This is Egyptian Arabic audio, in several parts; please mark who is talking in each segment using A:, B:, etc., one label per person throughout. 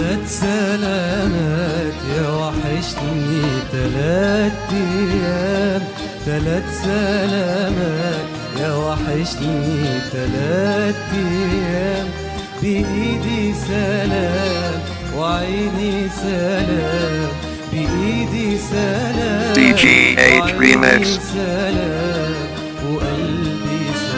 A: تلات سلامات يا وحشتني تلات ايام تلات سلامات يا وحشتني تلات ايام بايدي سلام وعيني سلام بايدي سلام
B: DG8
A: وعيني
B: Remix.
A: سلام وقلبي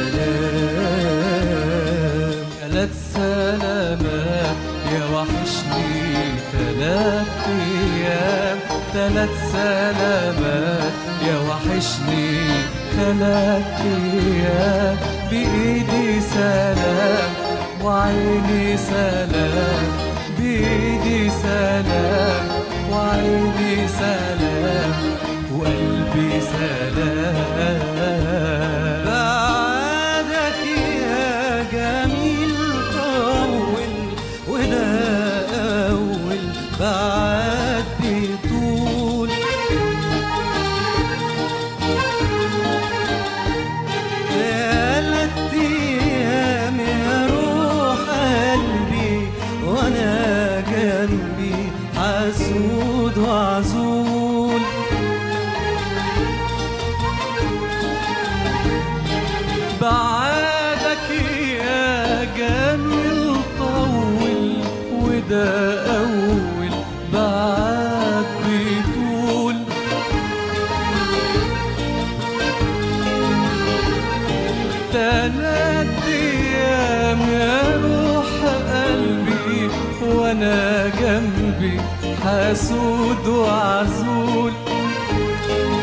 A: سلام تلات سلامات يا وحشني تلات ايام تلات سلامات يا وحشني تلات ايام بايدي سلام وعيني سلام بايدي سلام وعيني سلام وقلبي سلام بعدك يا جميل طول وده أول بعد بيطول تلات أيام يا روح قلبي وأنا جنبي حسود وعزول بعدك يا جميل طول وده أول بعد بيطول تلات أيام يا روح قلبي وأنا جنبي حسود وعزول